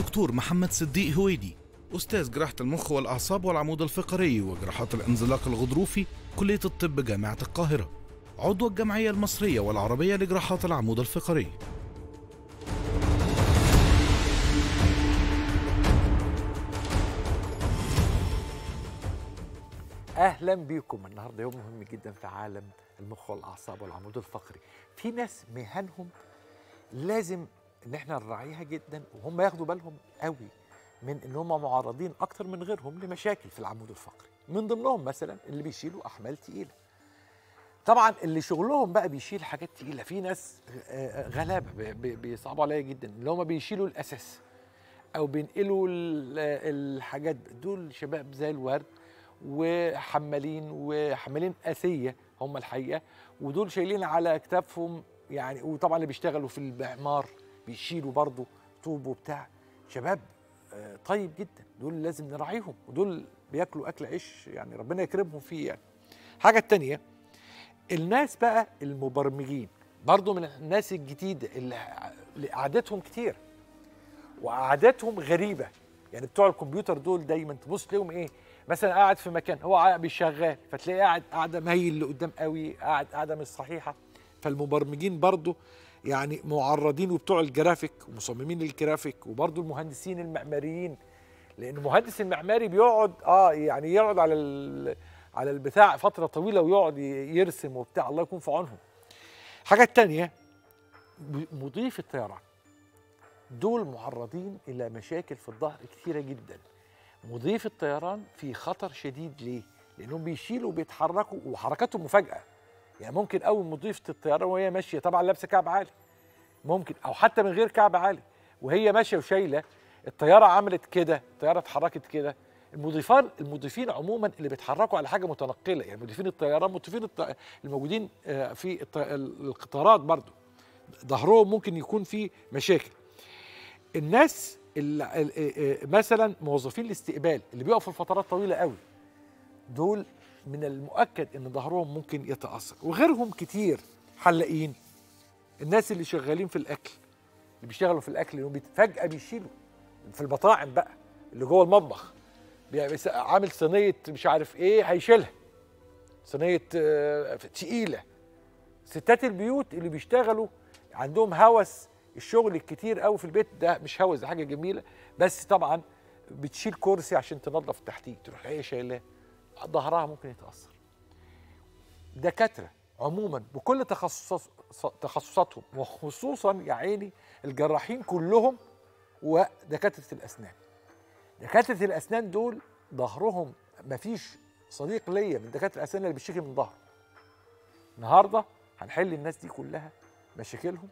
الدكتور محمد صديق هويدي أستاذ جراحة المخ والأعصاب والعمود الفقري وجراحات الانزلاق الغضروفي كلية الطب جامعة القاهرة عضو الجمعية المصرية والعربية لجراحات العمود الفقري اهلا بيكم النهارده يوم مهم جدا في عالم المخ والاعصاب والعمود الفقري في ناس مهنهم لازم ان احنا نراعيها جدا وهم ياخدوا بالهم قوي من ان هم معرضين اكتر من غيرهم لمشاكل في العمود الفقري من ضمنهم مثلا اللي بيشيلوا احمال تقيله طبعا اللي شغلهم بقى بيشيل حاجات تقيله في ناس آه، غلابه بي- بي- بيصعبوا عليا جدا اللي هم بيشيلوا الاساس او بينقلوا ال- الحاجات دول شباب زي الورد وحمالين وحمالين اسيه هم الحقيقه ودول شايلين على اكتافهم يعني وطبعا اللي بيشتغلوا في المعمار بيشيلوا برضه طوب وبتاع شباب آه، طيب جدا دول لازم نراعيهم ودول بياكلوا اكل عيش يعني ربنا يكرمهم فيه يعني حاجه التانية الناس بقى المبرمجين برضو من الناس الجديده اللي اللي قعدتهم كتير وقعدتهم غريبه يعني بتوع الكمبيوتر دول دايما تبص تلاقيهم ايه مثلا قاعد في مكان هو قاعد بيشغل فتلاقيه قاعد قاعده مايل لقدام قوي قاعد قاعده مش صحيحه فالمبرمجين برضو يعني معرضين وبتوع الجرافيك ومصممين الجرافيك وبرضو المهندسين المعماريين لان المهندس المعماري بيقعد اه يعني يقعد على ال- على البتاع فتره طويله ويقعد ي- يرسم وبتاع الله يكون في عونهم حاجه تانية ب- مضيف الطيران دول معرضين الى مشاكل في الظهر كثيره جدا مضيف الطيران في خطر شديد ليه لانهم بيشيلوا وبيتحركوا وحركاتهم مفاجاه يعني ممكن اول مضيفه الطيران وهي ماشيه طبعا لابسه كعب عالي ممكن او حتى من غير كعب عالي وهي ماشيه وشايله الطياره عملت كده الطياره اتحركت كده المضيفان المضيفين عموما اللي بيتحركوا على حاجه متنقله يعني مضيفين الطيران مضيفين الط... الموجودين آه، في الط... القطارات برضو ظهرهم ممكن يكون فيه مشاكل الناس اللي ال- مثلا موظفين الاستقبال اللي بيقفوا لفترات طويله قوي دول من المؤكد ان ظهرهم ممكن يتاثر وغيرهم كتير حلاقين الناس اللي شغالين في الاكل اللي بيشتغلوا في الاكل اللي بيت- فجاه بيشيلوا في المطاعم بقى اللي جوه المطبخ بي- بيس- عامل صينيه مش عارف ايه هيشيلها صينيه آه، تقيله ستات البيوت اللي بيشتغلوا عندهم هوس الشغل الكتير قوي في البيت ده مش هوس ده حاجه جميله بس طبعا بتشيل كرسي عشان تنظف تحتيه تروح هي شايلاه ظهرها ممكن يتاثر دكاتره عموما بكل تخصصات تخصصاتهم وخصوصا يا عيني الجراحين كلهم ودكاتره الاسنان دكاتره الاسنان دول ظهرهم مفيش صديق ليا من دكاتره الاسنان اللي بيشتكي من ظهره النهارده هنحل الناس دي كلها مشاكلهم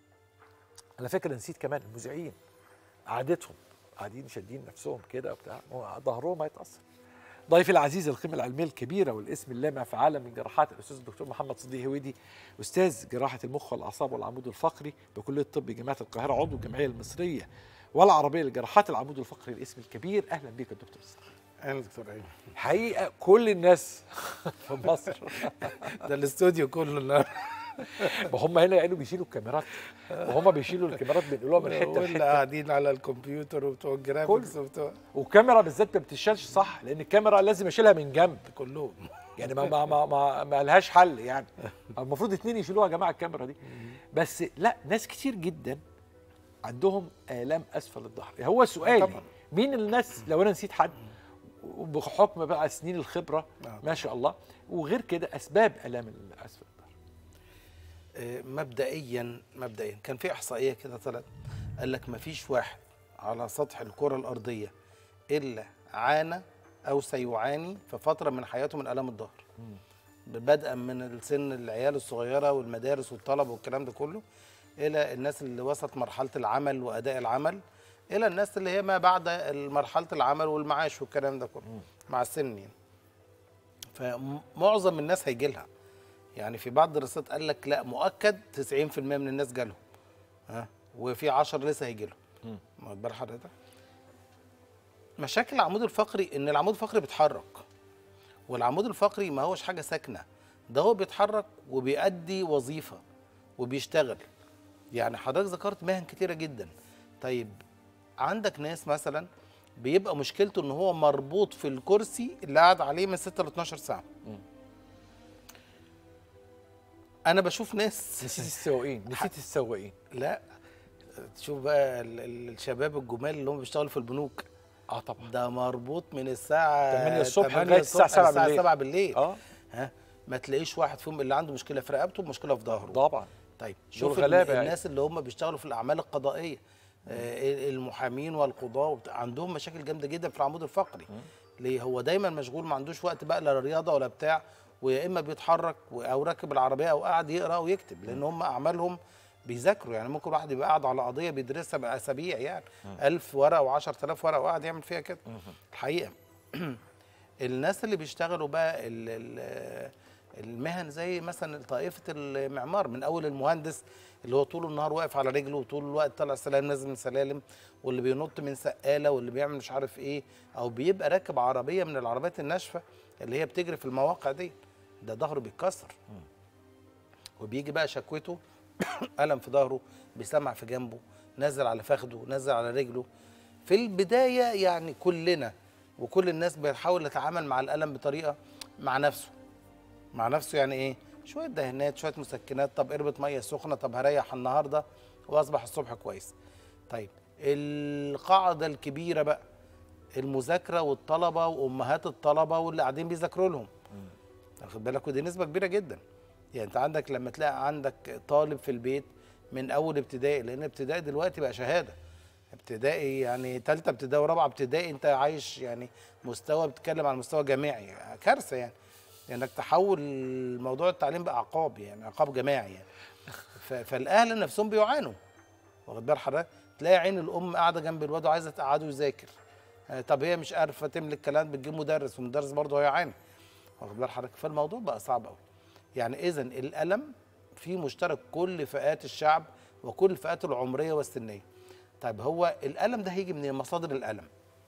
على فكره نسيت كمان المذيعين قعدتهم قاعدين شادين نفسهم كده وبتاع هو ظهرهم هيتاثر ضيفي العزيز القيمه العلميه الكبيره والاسم اللامع في عالم الجراحات الاستاذ الدكتور محمد صديق هويدي استاذ جراحه المخ والاعصاب والعمود الفقري بكليه الطب جامعه القاهره عضو الجمعيه المصريه والعربيه لجراحات العمود الفقري الاسم الكبير اهلا بيك يا دكتور صديق اهلا دكتور ايمن حقيقه كل الناس في مصر ده الاستوديو كله النهارده ما هم هنا يعني بيشيلوا الكاميرات وهم بيشيلوا الكاميرات بينقلوها من حته واللي لحته قاعدين على الكمبيوتر وبتوع الجرافيكس وبتوع والكاميرا بالذات ما بتشالش صح لان الكاميرا لازم اشيلها من جنب كلهم يعني ما ما ما ما, ما لهاش حل يعني المفروض اتنين يشيلوها يا جماعه الكاميرا دي بس لا ناس كتير جدا عندهم الام اسفل الظهر هو سؤالي طبعاً. مين الناس لو انا نسيت حد وبحكم بقى سنين الخبره آه. ما شاء الله وغير كده اسباب الام اسفل الظهر آه، مبدئيا مبدئيا كان في احصائيه كده طلعت قال لك ما فيش واحد على سطح الكره الارضيه الا عانى او سيعاني في فتره من حياته من الام الظهر بدءا من السن العيال الصغيره والمدارس والطلب والكلام ده كله الى الناس اللي وسط مرحله العمل واداء العمل الى الناس اللي هي ما بعد مرحله العمل والمعاش والكلام ده كله مع السن يعني فمعظم الناس هيجي لها يعني في بعض الدراسات قال لك لا مؤكد 90% من الناس جالهم ها وفي 10 لسه هيجي لهم واخد بال حضرتك مشاكل العمود الفقري ان العمود الفقري بيتحرك والعمود الفقري ما هوش حاجه ساكنه ده هو بيتحرك وبيأدي وظيفه وبيشتغل يعني حضرتك ذكرت مهن كتيره جدا طيب عندك ناس مثلا بيبقى مشكلته ان هو مربوط في الكرسي اللي قاعد عليه من 6 ل 12 ساعه انا بشوف ناس نسيت السواقين نسيت السواقين لا تشوف بقى ال- ال- الشباب الجمال اللي هم بيشتغلوا في البنوك اه طبعا ده مربوط من الساعه 8 الصبح 8 لغاية الساعة 7 الساعه بالليل. 7 بالليل اه ها ما تلاقيش واحد فيهم اللي عنده مشكله في رقبته ومشكله في ظهره طبعا طيب دول شوف غلابة ال- يعني. الناس اللي هم بيشتغلوا في الاعمال القضائيه آه، المحامين والقضاه وبتاع- عندهم مشاكل جامده جدا في العمود الفقري ليه هو دايما مشغول ما عندوش وقت بقى لا رياضه ولا بتاع ويا اما بيتحرك و- او راكب العربيه او قاعد يقرا ويكتب لان هم اعمالهم بيذاكروا يعني ممكن واحد يبقى قاعد على قضيه بيدرسها باسابيع يعني 1000 ورقه و10000 ورقه وقاعد يعمل فيها كده الحقيقه الناس اللي بيشتغلوا بقى ال- ال- المهن زي مثلا طائفه المعمار من اول المهندس اللي هو طول النهار واقف على رجله وطول الوقت طالع سلالم نازل من سلالم واللي بينط من سقاله واللي بيعمل مش عارف ايه او بيبقى راكب عربيه من العربيات الناشفه اللي هي بتجري في المواقع دي ده ظهره بيتكسر وبيجي بقى شكوته الم في ظهره بيسمع في جنبه نازل على فخده نازل على رجله في البدايه يعني كلنا وكل الناس بيحاول يتعامل مع الالم بطريقه مع نفسه مع نفسه يعني ايه شويه دهانات شويه مسكنات طب قربة ميه سخنه طب هريح النهارده واصبح الصبح كويس طيب القاعده الكبيره بقى المذاكره والطلبه وامهات الطلبه واللي قاعدين بيذاكروا لهم واخد بالك ودي نسبه كبيره جدا يعني انت عندك لما تلاقي عندك طالب في البيت من اول ابتدائي لان ابتدائي دلوقتي بقى شهاده ابتدائي يعني ثالثه ابتدائي ورابعه ابتدائي انت عايش يعني مستوى بتتكلم عن مستوى جامعي كارثه يعني لانك تحول موضوع التعليم بقى عقاب يعني عقاب جماعي يعني ف- فالاهل نفسهم بيعانوا واخد بال حضرتك تلاقي عين الام قاعده جنب الواد وعايزه تقعده يذاكر آه، طب هي مش عارفه تملك كلام بتجيب مدرس والمدرس برضه هيعاني واخد بال حضرتك فالموضوع بقى صعب قوي يعني اذا الالم في مشترك كل فئات الشعب وكل الفئات العمريه والسنيه طيب هو الالم ده هيجي من مصادر الالم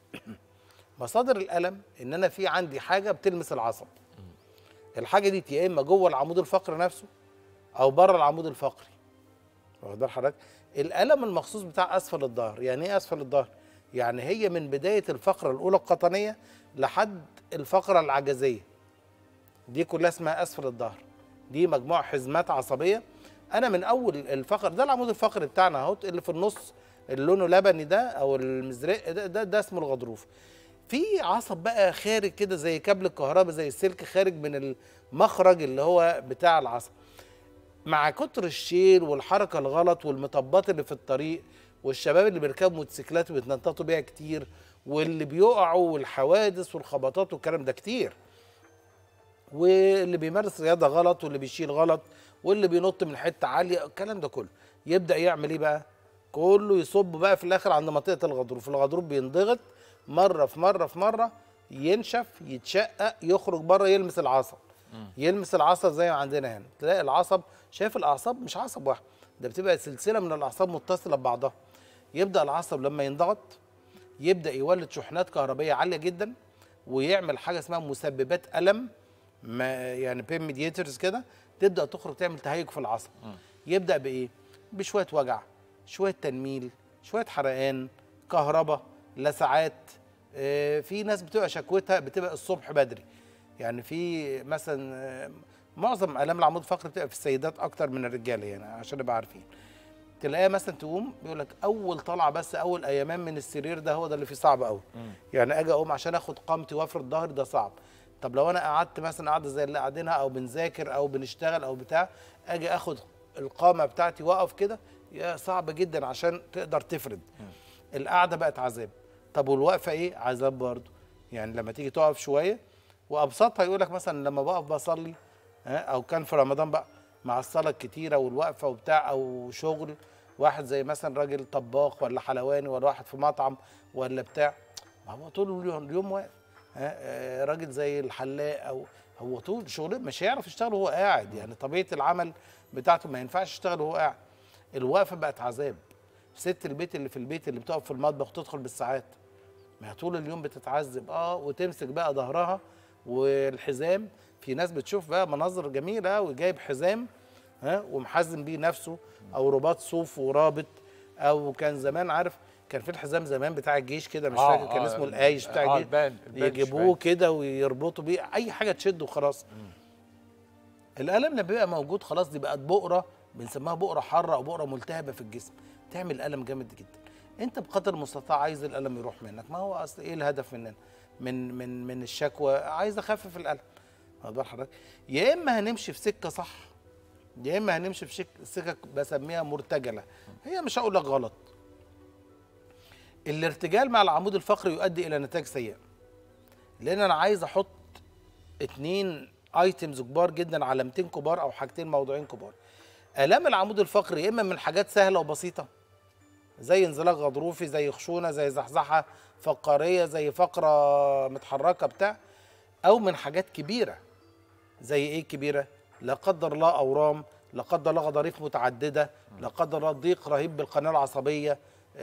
مصادر الالم ان انا في عندي حاجه بتلمس العصب الحاجه دي يا اما جوه العمود الفقري نفسه او بره العمود الفقري واخد بال حضرتك الالم المخصوص بتاع اسفل الظهر يعني ايه اسفل الظهر يعني هي من بدايه الفقره الاولى القطنيه لحد الفقره العجزيه دي كلها اسمها اسفل الظهر دي مجموعه حزمات عصبيه انا من اول الفقر ده العمود الفقري بتاعنا اهو اللي في النص اللي لونه لبني ده او المزرق ده, ده, ده اسمه الغضروف في عصب بقى خارج كده زي كابل الكهرباء زي السلك خارج من المخرج اللي هو بتاع العصب مع كتر الشيل والحركه الغلط والمطبات اللي في الطريق والشباب اللي بيركبوا موتوسيكلات وبيتنططوا بيها كتير واللي بيقعوا والحوادث والخبطات والكلام ده كتير واللي بيمارس رياضه غلط واللي بيشيل غلط واللي بينط من حته عاليه الكلام ده كله يبدا يعمل ايه بقى كله يصب بقى في الاخر عند منطقه الغضروف الغضروف بينضغط مره في مره في مره ينشف يتشقق يخرج بره يلمس العصب يلمس العصب زي ما عندنا هنا تلاقي العصب شايف الاعصاب مش عصب واحد ده بتبقى سلسله من الاعصاب متصله ببعضها يبدا العصب لما ينضغط يبدا يولد شحنات كهربيه عاليه جدا ويعمل حاجه اسمها مسببات الم ما يعني بين ميديترز كده تبدا تخرج تعمل تهيج في العصب يبدا بايه بشويه وجع شويه تنميل شويه حرقان كهرباء لسعات آه، في ناس بتبقى شكوتها بتبقى الصبح بدري يعني في مثلا آه، معظم الام العمود الفقري بتبقى في السيدات اكتر من الرجاله يعني عشان نبقى عارفين تلاقيها مثلا تقوم بيقول لك اول طلعه بس اول ايامان من السرير ده هو ده اللي فيه صعب قوي يعني اجي اقوم عشان اخد قامتي وافرد ظهري ده صعب طب لو انا قعدت مثلا قعده زي اللي قاعدينها او بنذاكر او بنشتغل او بتاع اجي اخد القامه بتاعتي واقف كده يا صعب جدا عشان تقدر تفرد القعده بقت عذاب طب والوقفه ايه عذاب برضه يعني لما تيجي تقف شويه وابسطها يقول لك مثلا لما بقف بصلي ها، او كان في رمضان بقى مع الصلاه الكتيره والوقفه وبتاع او شغل واحد زي مثلا راجل طباخ ولا حلواني ولا واحد في مطعم ولا بتاع ما هو طول اليوم اليوم واقف ها، آه، راجل زي الحلاق او هو طول شغله مش هيعرف يشتغل وهو قاعد يعني طبيعه العمل بتاعته ما ينفعش يشتغل وهو قاعد الوقفه بقت عذاب ست البيت اللي في البيت اللي بتقف في المطبخ وتدخل بالساعات ما هي طول اليوم بتتعذب اه وتمسك بقى ظهرها والحزام في ناس بتشوف بقى مناظر جميله وجايب حزام ها ومحزم بيه نفسه او رباط صوف ورابط او كان زمان عارف كان في الحزام زمان بتاع الجيش كده مش آه، فاكر كان آه، اسمه القايش بتاع آه، الجيش البان- البان يجيبوه كده ويربطوا بيه اي حاجه تشده وخلاص الالم لما بيبقى موجود خلاص دي بقت بؤره بنسميها بؤره حاره او بؤره ملتهبه في الجسم تعمل الم جامد جدا انت بقدر المستطاع عايز الالم يروح منك ما هو اصل ايه الهدف مننا من من من الشكوى عايز اخفف الالم واخد بال حضرتك يا اما هنمشي في سكه صح يا اما هنمشي في شك- سكك بسميها مرتجله هي مش هقول لك غلط الارتجال مع العمود الفقري يؤدي الى نتائج سيئه لان انا عايز احط اتنين ايتمز كبار جدا علامتين كبار او حاجتين موضوعين كبار الام العمود الفقري يا اما من حاجات سهله وبسيطه زي انزلاق غضروفي زي خشونه زي زحزحه فقاريه زي فقره متحركه بتاع او من حاجات كبيره زي ايه كبيره لا قدر الله اورام لا قدر الله غضاريف متعدده لا قدر الله ضيق رهيب بالقناه العصبيه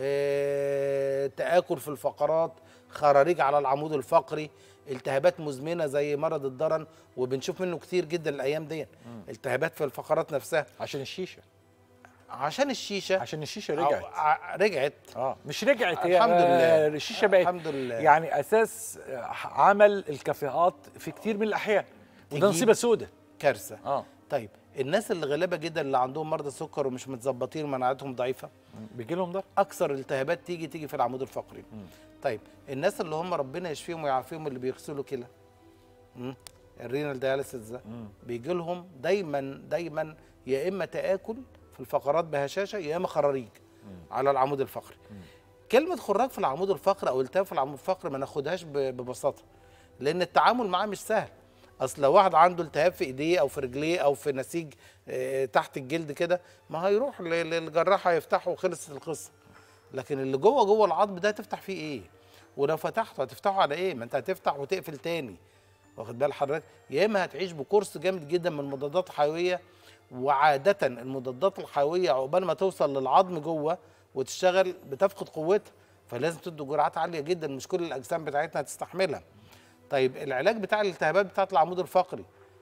آه، تاكل في الفقرات خراريج على العمود الفقري التهابات مزمنه زي مرض الضرن وبنشوف منه كتير جدا الايام دي التهابات في الفقرات نفسها عشان الشيشه عشان الشيشه عشان الشيشه رجعت أو- ع- رجعت اه مش رجعت هي الحمد لله. آه، الشيشه بقت الحمد لله. يعني اساس آه، عمل الكافيهات في كتير من الاحيان وده تجيب- نصيبه سودة كارثه اه طيب الناس اللي غلابه جدا اللي عندهم مرضى سكر ومش متظبطين ومناعتهم ضعيفه بيجي لهم ده اكثر التهابات تيجي تيجي في العمود الفقري طيب الناس اللي هم ربنا يشفيهم ويعافيهم اللي بيغسلوا كلى مم. الرينال دياليسيس ده بيجي لهم دايما دايما يا اما تاكل في الفقرات بهشاشه يا اما خراريج على العمود الفقري كلمه خراج في العمود الفقري او التهاب في العمود الفقري ما ناخدهاش ب- ببساطه لان التعامل معاه مش سهل اصل لو واحد عنده التهاب في ايديه او في رجليه او في نسيج آه، تحت الجلد كده ما هيروح ل- للجراح هيفتحه وخلصت القصه لكن اللي جوه جوه العظم ده تفتح فيه ايه ولو فتحته هتفتحه على ايه ما انت هتفتح وتقفل تاني واخد بال حضرتك يا اما هتعيش بكورس جامد جدا من المضادات الحيويه وعاده المضادات الحيويه عقبال ما توصل للعظم جوه وتشتغل بتفقد قوتها فلازم تدوا جرعات عاليه جدا مش كل الاجسام بتاعتنا هتستحملها طيب العلاج بتاع الالتهابات بتاعت العمود الفقري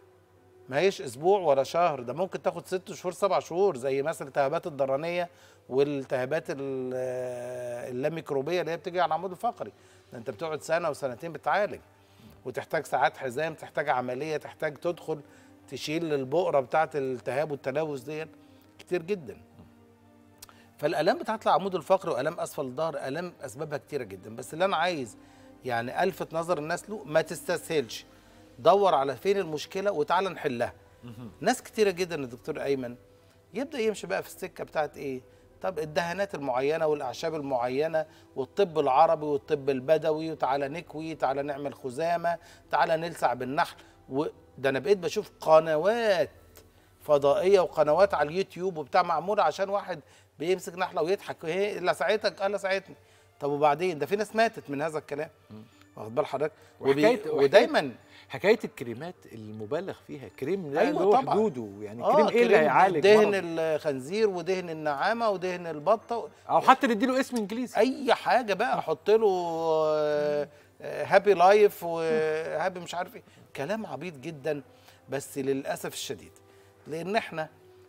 ما هيش اسبوع ولا شهر ده ممكن تاخد ست شهور سبع شهور زي مثلا الالتهابات الضرنيه والالتهابات ال- آه، اللاميكروبيه اللي هي بتيجي على العمود الفقري ده انت بتقعد سنه وسنتين بتعالج وتحتاج ساعات حزام تحتاج عمليه تحتاج تدخل تشيل البؤره بتاعه الالتهاب والتلوث دي كتير جدا فالالام بتاعت العمود الفقري والام اسفل الظهر الام اسبابها كتيره جدا بس اللي انا عايز يعني الفت نظر الناس له ما تستسهلش دور على فين المشكله وتعالى نحلها ناس كتيره جدا يا دكتور ايمن يبدا يمشي بقى في السكه بتاعت ايه طب الدهانات المعينه والاعشاب المعينه والطب العربي والطب البدوي وتعالى نكوي تعالى نعمل خزامه تعالى نلسع بالنحل وده انا بقيت بشوف قنوات فضائيه وقنوات على اليوتيوب وبتاع معموله عشان واحد بيمسك نحله ويضحك ايه لسعتك قال لسعتني طب وبعدين ده في ناس ماتت من هذا الكلام واخد بال حضرتك وبي... وحكاية- ودايما حكايه الكريمات المبالغ فيها كريم ده أيوة له طبعاً. حدوده يعني آه كريم ايه اللي هيعالج دهن مرض؟ الخنزير ودهن النعامه ودهن البطه او حتى نديله اسم انجليزي اي حاجه بقى احط له آه، آه، هابي لايف وهابي مش عارف ايه كلام عبيط جدا بس للاسف الشديد لان احنا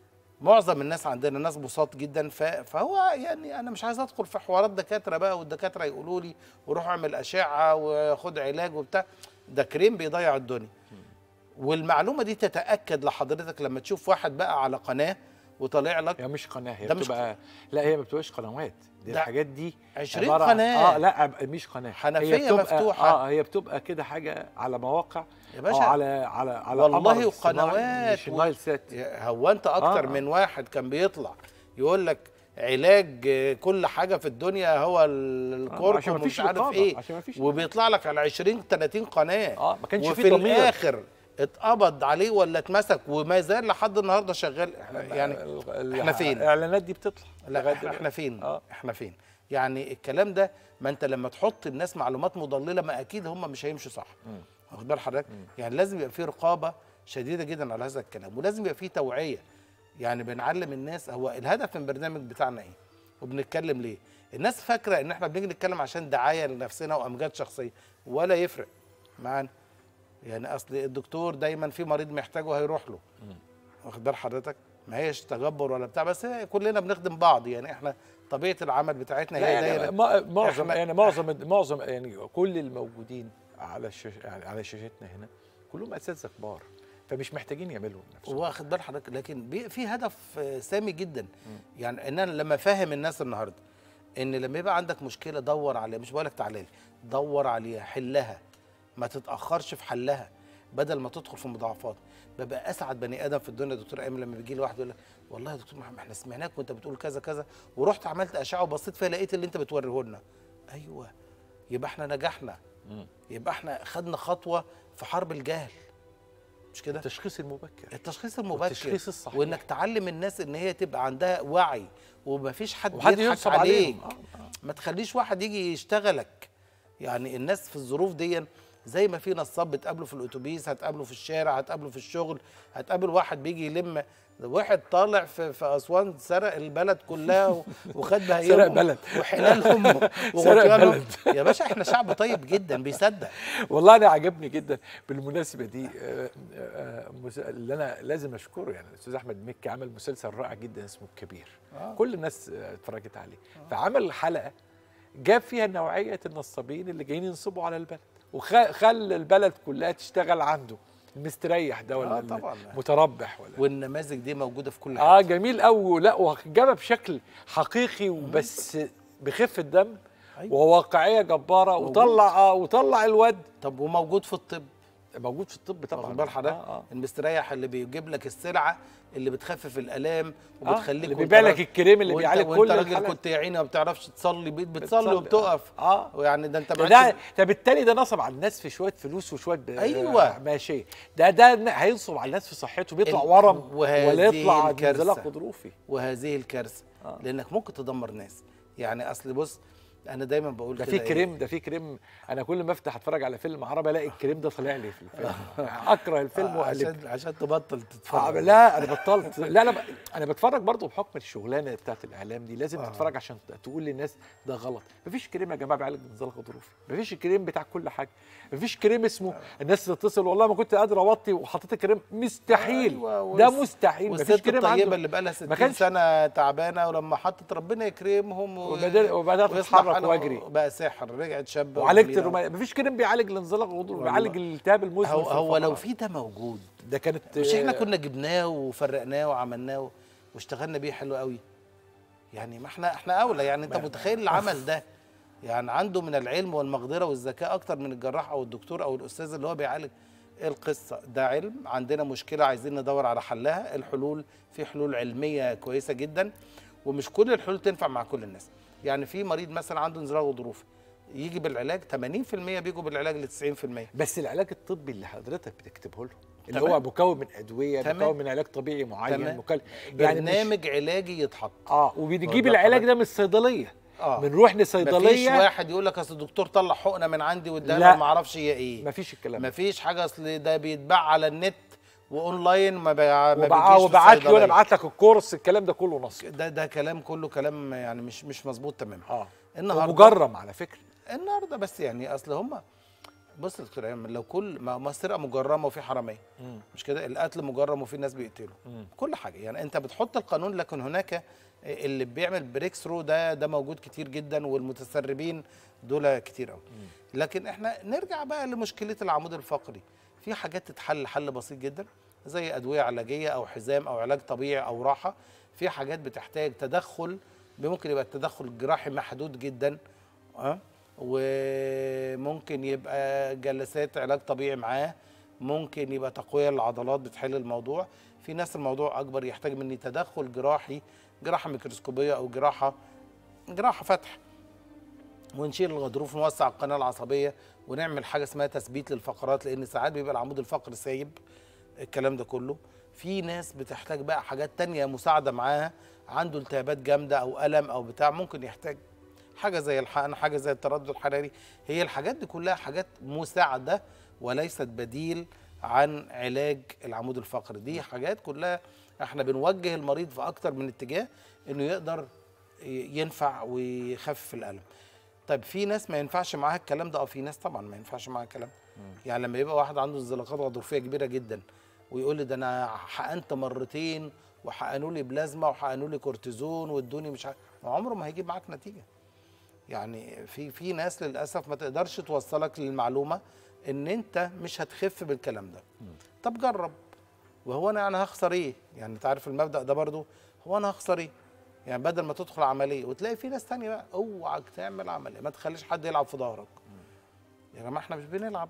معظم الناس عندنا ناس بساط جدا ف- فهو يعني انا مش عايز ادخل في حوارات دكاتره بقى والدكاتره يقولوا لي وروح اعمل اشعه وخد علاج وبتاع ده كريم بيضيع الدنيا والمعلومه دي تتاكد لحضرتك لما تشوف واحد بقى على قناه وطالع لك هي مش قناه هي ده مش بتبقى لا هي ما بتبقاش قنوات دي ده الحاجات دي 20 عبارة عن- قناة. اه لا مش قناه حنفية هي بتبقى مفتوحة. اه هي بتبقى كده حاجه على مواقع يا باشا، آه على على على والله قمر صناعي، وقنوات مش و- النايل سات هو انت اكتر آه. من واحد كان بيطلع يقول لك علاج كل حاجه في الدنيا هو عشان الكركم مفيش ومش عارف رقابة، ايه عشان مفيش وبيطلع لك على 20 30 قناه اه ما كانش وفي في ضمير الاخر اتقبض عليه ولا اتمسك وما زال لحد النهارده شغال إحنا- يعني ال- ال- احنا فين؟ الاعلانات دي بتطلع لا لغاية احنا, دلوقتي. احنا فين اه احنا فين يعني الكلام ده ما انت لما تحط الناس معلومات مضلله ما اكيد هم مش هيمشوا صح واخد بال حضرتك يعني لازم يبقى في رقابه شديده جدا على هذا الكلام ولازم يبقى في توعيه يعني بنعلم الناس هو الهدف من البرنامج بتاعنا ايه وبنتكلم ليه الناس فاكره ان احنا بنيجي نتكلم عشان دعايه لنفسنا وامجاد شخصيه ولا يفرق معانا يعني اصل الدكتور دايما في مريض محتاجه هيروح له واخد بال حضرتك ما هيش تجبر ولا بتاع بس هي كلنا بنخدم بعض يعني احنا طبيعه العمل بتاعتنا لا هي يعني دايره ما- معظم إحنا- يعني معظم معظم يعني كل الموجودين على الشاشه يعني على شاشتنا هنا كلهم اساتذه كبار فمش محتاجين يعملوا نفسهم واخد بال حضرتك لكن بي- في هدف آه، سامي جدا يعني ان انا لما افهم الناس النهارده ان لما يبقى عندك مشكله دور عليها مش بقولك تعالى لي دور عليها حلها ما تتاخرش في حلها بدل ما تدخل في مضاعفات ببقى اسعد بني ادم في الدنيا يا دكتور ايمن لما بيجي لي واحد يقول لك والله يا دكتور محمد احنا سمعناك وانت بتقول كذا كذا ورحت عملت اشعه وبصيت فيها لقيت اللي انت بتوريه لنا ايوه يبقى احنا نجحنا يبقى احنا خدنا خطوه في حرب الجهل مش كده التشخيص المبكر التشخيص المبكر والتشخيص الصحيح. وانك تعلم الناس ان هي تبقى عندها وعي ومفيش حد وحد يضحك ينصب عليك عليهم. آه، ما تخليش واحد يجي يشتغلك يعني الناس في الظروف دي زي ما في نصاب بتقابله في الاتوبيس هتقابله في الشارع هتقابله في الشغل هتقابل واحد بيجي يلم واحد طالع في, في اسوان سرق البلد كلها و- وخد بهايمهم سرق بلد. وحلالهم سرق وغطيانهم بلد. يا باشا احنا شعب طيب جدا بيصدق والله انا عجبني جدا بالمناسبه دي آه، آه، مس- اللي انا لازم اشكره يعني الاستاذ احمد مكي عمل مسلسل رائع جدا اسمه الكبير آه. كل الناس آه، اتفرجت عليه فعمل حلقه جاب فيها نوعيه النصابين اللي جايين ينصبوا على البلد وخلى البلد كلها تشتغل عنده المستريح ده ولا آه، طبعاً. المتربح ولا والنماذج دي موجوده في كل اه حته جميل قوي لا وجابها بشكل حقيقي وبس بخفه دم أيوة. وواقعيه جباره وطلع اه وطلع الواد طب وموجود في الطب موجود في الطب طبعا واخد بال حضرتك آه آه. المستريح اللي بيجيب لك السلعه اللي بتخفف الالام وبتخليك اللي وانت بيبيع لك راجل- الكريم اللي وانت- بيعالج وانت كل راجل الحالات. كنت يا عيني ما بتعرفش تصلي بيت بتصلي بتصلي، وبتقف اه ويعني ده انت ده معكش ده بالتالي ده نصب على الناس في شويه فلوس وشويه ب- أيوة. آه، ماشيه ده ده ن- هينصب على الناس في صحته بيطلع ال- ورم وهذه ولا يطلع الكارثة. انزلاق غضروفي وهذه الكارثه آه. لانك ممكن تدمر ناس يعني اصل بص انا دايما بقول ده كده في إيه؟ كريم ده في كريم انا كل ما افتح اتفرج على فيلم عربي الاقي الكريم ده طالع لي في الفيلم اكره الفيلم آه، واقلب عشان عشان تبطل آه تتفرج لا انا بطلت لا لا ب- انا بتفرج برضه بحكم الشغلانه بتاعت الاعلام دي لازم آه. تتفرج عشان تقول للناس ده غلط مفيش كريم يا جماعه بيعالج انزلاق غضروفي مفيش كريم بتاع كل حاجه مفيش كريم اسمه الناس تتصل والله ما كنت قادر اوطي وحطيت كريم مستحيل أيوة، ده والس- مستحيل مفيش والست كريم الطيبه عنده اللي بقى لها 60 كانش- سنه تعبانه ولما حطت ربنا يكرمهم و... وبدأ- وبدأت ويصلح أتحرك حالها وأجري. بقى سحر رجعت شابه وعالجت وجميلة. الرومانية مفيش كريم بيعالج الانزلاق الغضروفي والله. بيعالج الالتهاب المزمن هو, في هو لو الفقرات. في ده موجود ده كانت مش احنا كنا جبناه وفرقناه وعملناه واشتغلنا بيه حلو قوي يعني ما احنا احنا اولى يعني انت متخيل العمل ده يعني عنده من العلم والمقدره والذكاء اكتر من الجراح او الدكتور او الاستاذ اللي هو بيعالج إيه القصه ده علم عندنا مشكله عايزين ندور على حلها الحلول في حلول علميه كويسه جدا ومش كل الحلول تنفع مع كل الناس يعني في مريض مثلا عنده انزلاق غضروفي يجي بالعلاج 80% بيجوا بالعلاج ل 90% بس العلاج الطبي اللي حضرتك بتكتبه له اللي تمام. هو مكون من ادويه تمام. مكون من علاج طبيعي معين تمام. مكون يعني مش- برنامج علاجي يتحط اه واخد وبنجيب بال العلاج حضرتك؟ ده من الصيدليه اه بنروح مفيش لصيدليه واحد يقول لك اصل الدكتور طلع حقنه من عندي لا. واداها ما اعرفش هي ايه مفيش الكلام ده مفيش حاجه اصل ده بيتباع على النت واونلاين ما, بيع... ما وبع- بيجيش في وبعت لي وانا الصيدلية. ابعت لك الكورس الكلام ده كله نصب ده ده كلام كله كلام يعني مش مش مظبوط تماما اه النهارده ومجرم على فكره النهارده بس يعني اصل هم بص يا دكتور ايمن لو كل ما ما السرقه مجرمه وفي حراميه مم. مش كده القتل مجرم وفي ناس بيقتلوا مم. كل حاجه يعني انت بتحط القانون لكن هناك اللي بيعمل بريك ثرو ده ده موجود كتير جدا والمتسربين دول كتير قوي لكن احنا نرجع بقى لمشكله العمود الفقري في حاجات تتحل حل بسيط جدا زي ادويه علاجيه او حزام او علاج طبيعي او راحه في حاجات بتحتاج تدخل ممكن يبقى التدخل جراحي محدود جدا اه وممكن يبقى جلسات علاج طبيعي معاه ممكن يبقى تقويه للعضلات بتحل الموضوع في ناس الموضوع اكبر يحتاج مني تدخل جراحي جراحه ميكروسكوبيه او جراحه جراحه فتح ونشيل الغضروف ونوسع القناه العصبيه ونعمل حاجه اسمها تثبيت للفقرات لان ساعات بيبقى العمود الفقري سايب الكلام ده كله في ناس بتحتاج بقى حاجات تانية مساعده معاها عنده التهابات جامده او الم او بتاع ممكن يحتاج حاجه زي الحقن حاجه زي التردد الحراري هي الحاجات دي كلها حاجات مساعده وليست بديل عن علاج العمود الفقري دي حاجات كلها احنا بنوجه المريض في اكتر من اتجاه انه يقدر ي- ينفع ويخفف الالم طيب في ناس ما ينفعش معاها الكلام ده اه في ناس طبعا ما ينفعش معاها الكلام يعني لما يبقى واحد عنده انزلاقات غضروفيه كبيره جدا ويقول لي ده انا حقنت مرتين وحقنوا لي بلازما وحقنوا لي كورتيزون وادوني مش عارف ما عمره ما هيجيب معاك نتيجه يعني في في ناس للاسف ما تقدرش توصلك للمعلومه ان انت مش هتخف بالكلام ده طب جرب وهو انا يعني هخسر ايه يعني انت عارف المبدا ده برضو هو انا هخسر ايه يعني بدل ما تدخل عمليه وتلاقي في ناس تانية بقى اوعك تعمل عمليه ما تخليش حد يلعب في ظهرك يا جماعه احنا مش بنلعب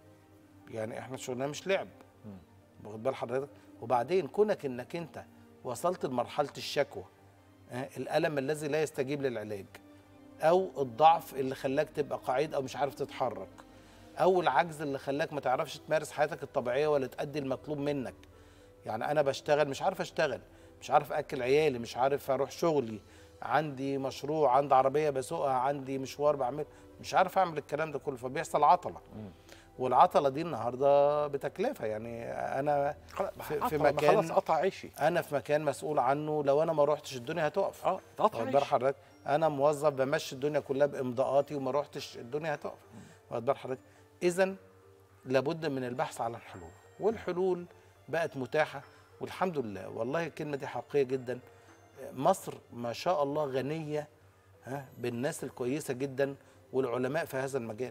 يعني احنا شغلنا مش لعب واخد بال حضرتك وبعدين كونك انك انت وصلت لمرحله الشكوى اه، الالم الذي لا يستجيب للعلاج او الضعف اللي خلاك تبقى قعيد او مش عارف تتحرك او العجز اللي خلاك ما تعرفش تمارس حياتك الطبيعيه ولا تأدي المطلوب منك يعني انا بشتغل مش عارف اشتغل مش عارف اكل عيالي مش عارف اروح شغلي عندي مشروع عندي عربيه بسوقها عندي مشوار بعمل مش عارف اعمل الكلام ده كله فبيحصل عطله والعطله دي النهارده بتكلفه يعني انا في, في عطلة، ما خلاص مكان قطع عيشي انا في مكان مسؤول عنه لو انا ما روحتش الدنيا هتقف اه قطع واخد بال عيشي حضرتك انا موظف بمشي الدنيا كلها بامضاءاتي وما روحتش الدنيا هتقف واخد بال حضرتك اذا لابد من البحث عن الحلول والحلول بقت متاحه والحمد لله والله الكلمه دي حقيقيه جدا مصر ما شاء الله غنيه ها بالناس الكويسه جدا والعلماء في هذا المجال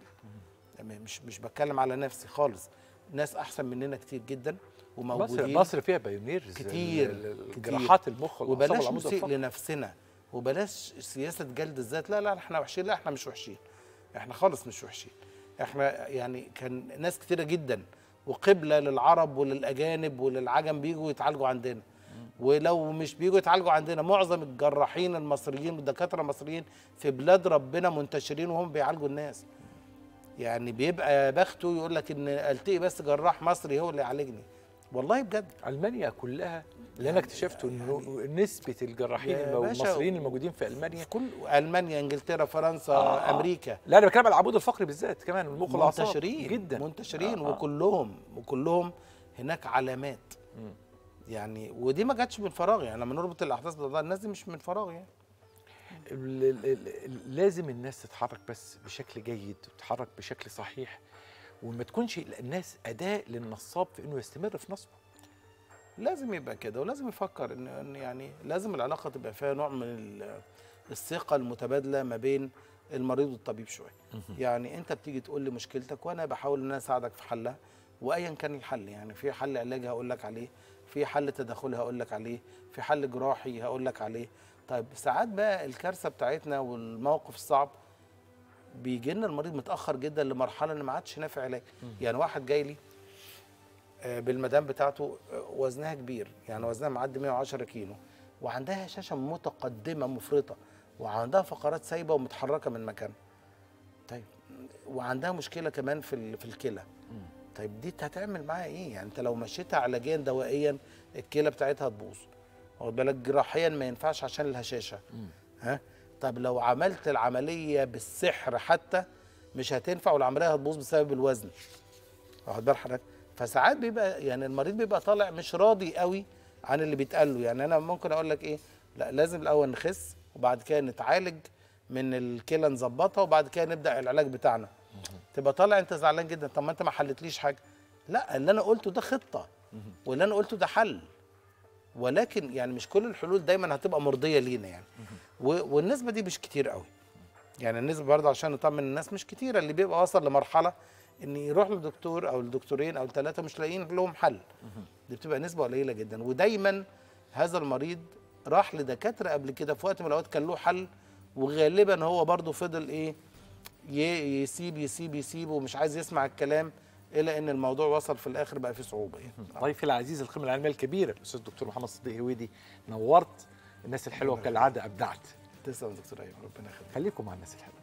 مش مش بتكلم على نفسي خالص ناس احسن مننا كتير جدا مصر وموجودين مصر فيها بايونيرز كتير، ال- ال- كتير. جراحات المخ والأعصاب وبلاش والعمود نسيء الفقري. لنفسنا وبلاش سياسه جلد الذات لا لا احنا وحشين لا احنا مش وحشين احنا خالص مش وحشين احنا يعني كان ناس كتيره جدا وقبله للعرب وللاجانب وللعجم بيجوا يتعالجوا عندنا ولو مش بيجوا يتعالجوا عندنا معظم الجراحين المصريين والدكاتره المصريين في بلاد ربنا منتشرين وهم بيعالجوا الناس يعني بيبقى بخته يقول لك ان التقي بس جراح مصري هو اللي يعالجني والله بجد المانيا كلها اللي انا اكتشفته انه نسبه الجراحين يا المو- باشا، المصريين الموجودين في المانيا في كل المانيا انجلترا فرنسا آه، آه آه. امريكا لا انا بتكلم على العمود الفقري بالذات كمان المخ والاعصاب منتشرين جدا منتشرين آه، آه. وكلهم وكلهم هناك علامات مم. يعني ودي ما جاتش من فراغ يعني لما نربط الاحداث ببعضها الناس دي مش من فراغ يعني ال- ال- ال- لازم الناس تتحرك بس بشكل جيد وتتحرك بشكل صحيح وما تكونش الناس اداه للنصاب في انه يستمر في نصبه لازم يبقى كده ولازم يفكر ان إن يعني لازم العلاقه تبقى فيها نوع من ال- الثقه المتبادله ما بين المريض والطبيب شويه يعني انت بتيجي تقول لي مشكلتك وانا بحاول ان انا اساعدك في حلها وايا كان الحل يعني في حل علاجي هقول لك عليه في حل تداخلي هقول لك عليه في حل جراحي هقول لك عليه طيب ساعات بقى الكارثه بتاعتنا والموقف الصعب بيجي لنا المريض متاخر جدا لمرحله ان ما عادش نافع علاج يعني واحد جاي لي آه، بالمدام بتاعته آه، وزنها كبير يعني وزنها معدي 110 كيلو وعندها هشاشه متقدمه مفرطه وعندها فقرات سايبه ومتحركه من مكانها طيب وعندها مشكله كمان في ال- في الكلى طيب دي انت هتعمل معاها ايه يعني انت لو مشيتها علاجيا دوائيا الكلى بتاعتها تبوظ واخد بالك جراحيا ما ينفعش عشان الهشاشه ها طب لو عملت العمليه بالسحر حتى مش هتنفع والعمليه هتبوظ بسبب الوزن واخد بال حضرتك فساعات بيبقى يعني المريض بيبقى طالع مش راضي قوي عن اللي بيتقال له يعني انا ممكن اقول لك ايه لا لازم الاول نخس وبعد كده نتعالج من الكلى نظبطها وبعد كده نبدا العلاج بتاعنا تبقى طالع انت زعلان جدا طب ما انت ما حلتليش حاجه لا اللي انا قلته ده خطه واللي انا قلته ده حل ولكن يعني مش كل الحلول دايما هتبقى مرضيه لينا يعني و- والنسبه دي مش كتير قوي يعني النسبه برضه عشان نطمن الناس مش كتيره اللي بيبقى وصل لمرحله ان يروح للدكتور او الدكتورين او الثلاثه مش لاقيين لهم حل دي بتبقى نسبه قليله جدا ودايما هذا المريض راح لدكاتره قبل كده في وقت من الاوقات كان له حل وغالبا هو برضه فضل ايه ي- يسيب يسيب يسيب ومش عايز يسمع الكلام الى ان الموضوع وصل في الاخر بقى فيه صعوبه يعني ضيفي العزيز القيمه العلميه الكبيره الاستاذ الدكتور محمد صديق هويدي نورت الناس الحلوه كالعاده ابدعت تسلم يا دكتور ايمن ربنا يخليك خليكم مع الناس الحلوه